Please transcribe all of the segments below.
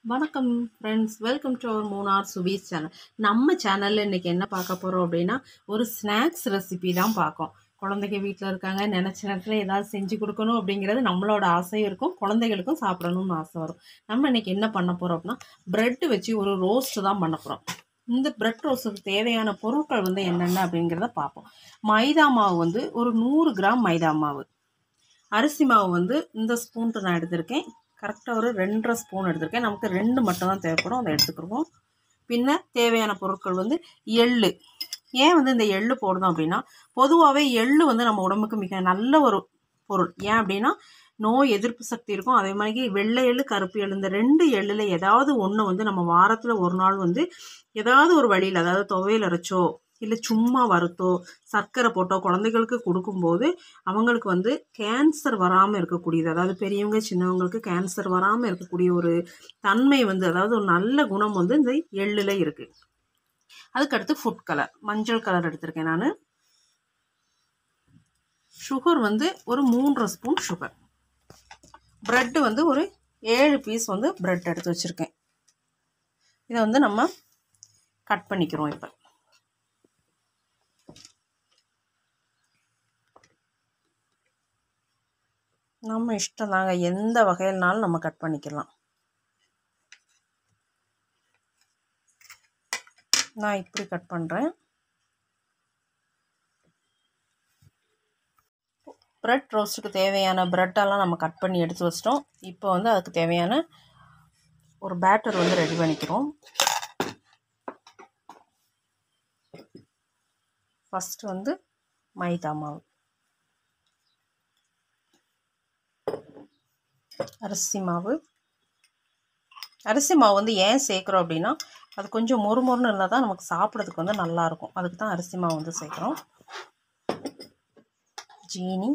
வணக்கம் friends welcome to our Munnar சுபீஸ் channel நம்ம சேனலில் இன்றைக்கி என்ன பார்க்க போகிறோம் அப்படின்னா ஒரு ஸ்நாக்ஸ் ரெசிபி தான் பார்க்கோம் குழந்தைங்க வீட்டில் இருக்காங்க நினச்ச நேரத்தில் ஏதாவது செஞ்சு கொடுக்கணும் அப்படிங்கிறது நம்மளோட ஆசையும் இருக்கும் குழந்தைகளுக்கும் சாப்பிடணும்னு ஆசை வரும் நம்ம இன்றைக்கி என்ன பண்ண போகிறோம் அப்படின்னா ப்ரெட்டு வச்சு ஒரு ரோஸ்ட்டு தான் பண்ண போகிறோம் இந்த பிரெட் ரோஸ்ட்டுக்கு தேவையான பொருட்கள் வந்து என்னென்ன அப்படிங்கிறத பார்ப்போம் மைதா மாவு வந்து ஒரு நூறு கிராம் மைதா மாவு அரிசி மாவு வந்து இந்த ஸ்பூன்ட்டு நான் எடுத்திருக்கேன் கரெக்டாக ஒரு ரெண்டரை ஸ்பூன் எடுத்திருக்கேன் நமக்கு ரெண்டு மட்டும் தான் தேவைப்படும் அதை எடுத்துக்கிடுவோம் பின்ன தேவையான பொருட்கள் வந்து எள்ளு ஏன் வந்து இந்த எள்ளு போடணும் அப்படின்னா பொதுவாகவே எள்ளு வந்து நம்ம உடம்புக்கு மிக நல்ல ஒரு பொருள் ஏன் அப்படின்னா நோய் எதிர்ப்பு சக்தி இருக்கும் அதே மாதிரி வெள்ளை எள்ளு கருப்பு எள்ளு இந்த ரெண்டு எள்ளில் ஏதாவது ஒன்று வந்து நம்ம வாரத்தில் ஒரு நாள் வந்து ஏதாவது ஒரு வழியில் அதாவது துவையல் அரைச்சோ இல்லை சும்மா வறுத்தோ சர்க்கரை போட்டோ குழந்தைகளுக்கு கொடுக்கும்போது அவங்களுக்கு வந்து கேன்சர் வராமல் இருக்கக்கூடியது அதாவது பெரியவங்க சின்னவங்களுக்கு கேன்சர் வராமல் இருக்கக்கூடிய ஒரு தன்மை வந்து அதாவது ஒரு நல்ல குணம் வந்து இந்த எள்ளில் இருக்குது அதுக்கடுத்து ஃபுட் கலர் மஞ்சள் கலர் எடுத்திருக்கேன் நான் சுகர் வந்து ஒரு மூன்றரை ஸ்பூன் சுகர் ப்ரெட்டு வந்து ஒரு ஏழு பீஸ் வந்து ப்ரெட் எடுத்து வச்சுருக்கேன் இதை வந்து நம்ம கட் பண்ணிக்கிறோம் இப்போ நம்ம இஷ்டம் தாங்க எந்த வகையிலனாலும் நம்ம கட் பண்ணிக்கலாம் நான் இப்படி கட் பண்ணுறேன் ப்ரெட் ரோஸ்ட்டுக்கு தேவையான ப்ரெட்டெல்லாம் நம்ம கட் பண்ணி எடுத்து வச்சிட்டோம் இப்போ வந்து அதுக்கு தேவையான ஒரு பேட்டர் வந்து ரெடி பண்ணிக்கிறோம் ஃபஸ்ட்டு வந்து மைதா மாவு அரிசி மாவு அரிசி மாவு வந்து ஏன் சேர்க்குறோம் அப்படின்னா அது கொஞ்சம் மொறு மொறுன்னு இருந்தால் தான் நமக்கு சாப்பிட்றதுக்கு வந்து நல்லாயிருக்கும் அதுக்கு தான் அரிசி மாவு வந்து சேர்க்குறோம் ஜீனி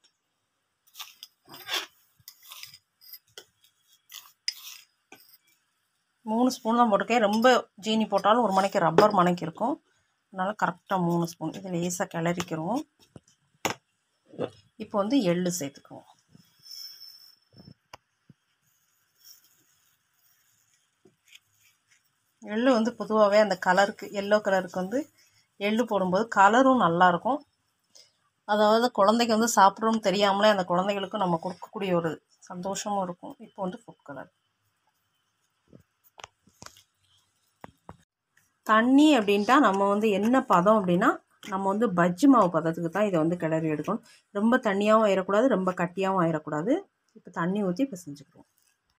மூணு ஸ்பூன் தான் போட்டிருக்கேன் ரொம்ப ஜீனி போட்டாலும் ஒரு மணிக்கு ரப்பர் மணிக்கு இருக்கும் அதனால் கரெக்டாக மூணு ஸ்பூன் இது லேசாக கிளறிக்கிறோம் இப்போ வந்து எள்ளு சேர்த்துக்குவோம் எள்ளு வந்து பொதுவாகவே அந்த கலருக்கு எல்லோ கலருக்கு வந்து எள்ளு போடும்போது கலரும் நல்லாயிருக்கும் அதாவது குழந்தைக்கு வந்து சாப்பிட்றோம்னு தெரியாமலே அந்த குழந்தைகளுக்கும் நம்ம கொடுக்கக்கூடிய ஒரு சந்தோஷமும் இருக்கும் இப்போ வந்து ஃபுட் கலர் தண்ணி அப்படின்ட்டா நம்ம வந்து என்ன பதம் அப்படின்னா நம்ம வந்து பஜ்ஜி மாவு பதத்துக்கு தான் இதை வந்து கிளறி எடுக்கணும் ரொம்ப தண்ணியாகவும் ஆயிடக்கூடாது ரொம்ப கட்டியாகவும் ஆயிடக்கூடாது இப்போ தண்ணி ஊற்றி இப்போ செஞ்சுக்குவோம்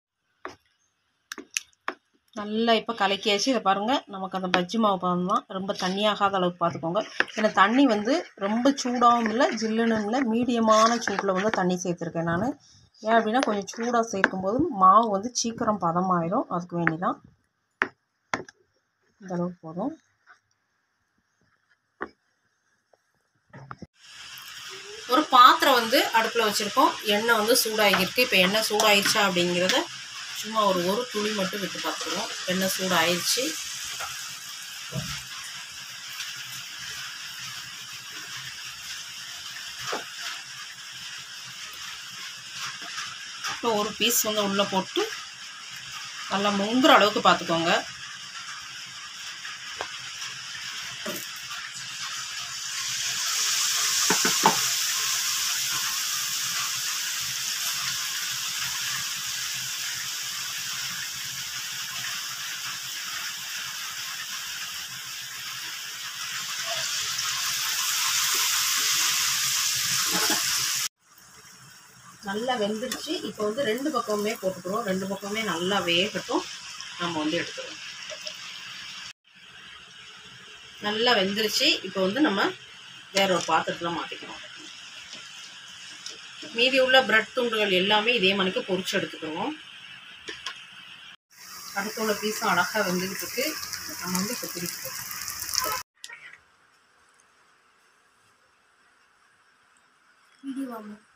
நல்லா இப்போ கலக்கியாச்சு இதை பாருங்கள் நமக்கு அந்த பஜ்ஜி மாவு பதம் தான் ரொம்ப தண்ணியாகாத அளவுக்கு பார்த்துக்கோங்க ஏன்னா தண்ணி வந்து ரொம்ப சூடாகவும் இல்லை ஜில்லுன்னு இல்லை மீடியமான சூட்டில் வந்து தண்ணி சேர்த்துருக்கேன் நான் ஏன் அப்படின்னா கொஞ்சம் சூடாக சேர்க்கும்போது மாவு வந்து சீக்கிரம் பதமாயிடும் அதுக்கு வேண்டி தான் இந்த அளவுக்கு போதும் ஒரு பாத்திரம் வந்து அடுப்பில் வச்சுருக்கோம் எண்ணெய் வந்து சூடாகிருக்கு இப்போ எண்ணெய் சூடாயிருச்சா அப்படிங்கிறத சும்மா ஒரு ஒரு துளி மட்டும் விட்டு பார்த்துருவோம் எண்ணெய் சூடாயிருச்சு இப்போ ஒரு பீஸ் வந்து உள்ளே போட்டு நல்லா முங்குற அளவுக்கு பார்த்துக்கோங்க நல்லா வெந்துருச்சு இப்போ வந்து ரெண்டு பக்கமுமே போட்டுக்கிறோம் ரெண்டு பக்கமுமே நல்லா வேகட்டும் நம்ம வந்து எடுத்துருவோம் நல்லா வெந்துருச்சு இப்போ வந்து நம்ம வேற ஒரு பாத்திரத்தில் மாற்றிக்கிறோம் மீதி உள்ள பிரெட் துண்டுகள் எல்லாமே இதே மணிக்கு பொரிச்சு எடுத்துக்கிறோம் அடுத்த உள்ள பீஸும் அழகாக வெந்துக்கிட்டு இருக்கு நம்ம வந்து இப்போ பிரிக்கிறோம் வீடியோ